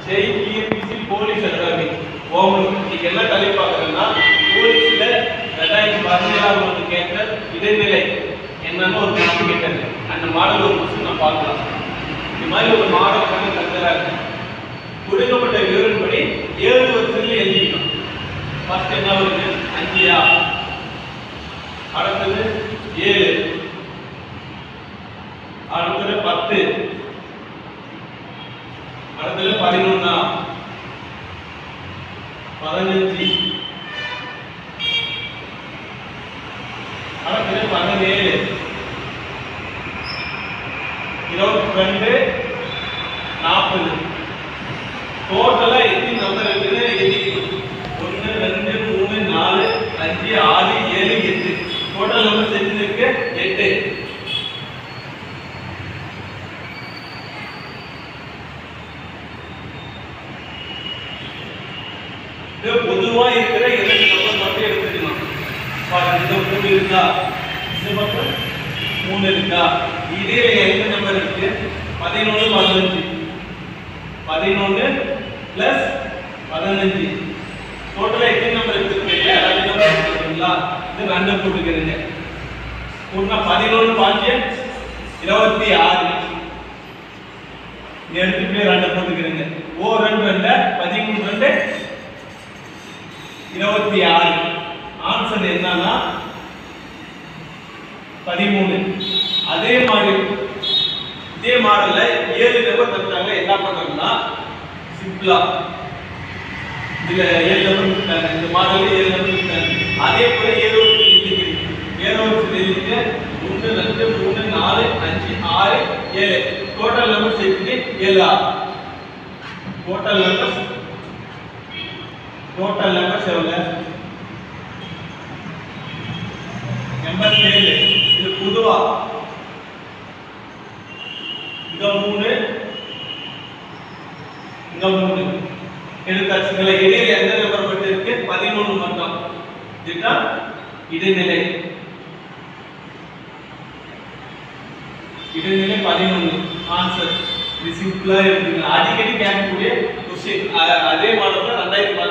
ஜேஇபிசி police academy Omalur இன்னைக்கு என்ன தலைப்பு பார்க்குறேன்னா போலீஸ்ல ரெண்டாயிரத்தி பதினேழாம் ஆண்டு கேட்ட இடைநிலை என்னன்னு ஒரு கணக்கு கேட்டது அந்த மாடல் ஒரு கொஸ்டின் நான் பார்க்கலாம் இந்த மாதிரி ஒரு மாடல் கணக்கு தந்துறாங்க கொடுக்கப்பட்ட விவரப்படி ஏழு வருஷத்துல எழுதிக்கணும் ஃபர்ஸ்ட் என்ன வருது அஞ்சியா அடுத்தது ஏழு அடுத்தது பத்து அடுத்தது பதினொன்னா பதினஞ்சு அடுத்தது பதினேழு இருபத்தி ரெண்டு நாற்பது டோட்டலா எத்தனை நம்பர் இருக்குன்னு எழுதிக்கணும் ஒன்று ரெண்டு மூணு நாலு அஞ்சு ஆறு ஏழு எட்டு டோட்டல் நம்பர் செஞ்சிருக்கு எட்டு இது பொதுவா இருக்கிற இரண்டு நம்பர் மட்டும் எடுத்துக்கணும் பாருங்க இந்த மூணு இருக்கா இந்த பக்கம் மூணு இருக்கா இதே எந்த நம்பர் இருக்கு பதினொன்று பதினஞ்சு பதினொன்று பிளஸ் பதினஞ்சு டோட்டலாக எத்தனை நம்பர் எடுத்துருக்கீங்க ரெண்டு நம்பர் எடுத்துருக்கீங்களா இது ரெண்டு போட்டுக்கிறீங்க கூட்டினா பதினொன்று பாஞ்சு இருபத்தி ஆறு இங்க எடுத்துட்டு ரெண்டு போட்டுக்கிறீங்க ஓ ரெண்டு ரெண்டு பதிமூணு ரெண்டு இருபத்தி ஆறு ஆன்சர் என்னன்னா பதிமூணு அதே மாதிரி இதே மாடல்ல ஏழு நம்பர் தந்தாங்க என்ன பண்றாங்கன்னா சிம்பிளா இதுல ஏழு நம்பர் கொடுத்தாங்க இந்த மாடல்ல ஏழு நம்பர் கொடுத்தாங்க அதே போல ஏழு ஒரு எழுதிக்கிறீங்க ஏழு ஒரு எழுதிட்டு ஒன்று ரெண்டு மூணு நாலு அஞ்சு ஆறு ஏழு டோட்டல் நம்பர் சேர்த்துட்டு ஏழு டோட்டல் நம்பர் டோட்டல் நம்பர்ஸ் எவ்வளவு எண்பத்தி ஏழு இது பொதுவா இங்க மூணு இங்க மூணு எடுத்தாச்சுங்களா இடையில எந்த நம்பர் மட்டும் இருக்கு பதினொன்று மட்டும் இதுதான் இடைநிலை இடைநிலை பதினொன்று ஆன்சர் இது சிம்பிளா இருக்குங்க அடிக்கடி கேட்கக்கூடிய கொஸ்டின் அதே மாடல்ல ரெண்டாயிரத்தி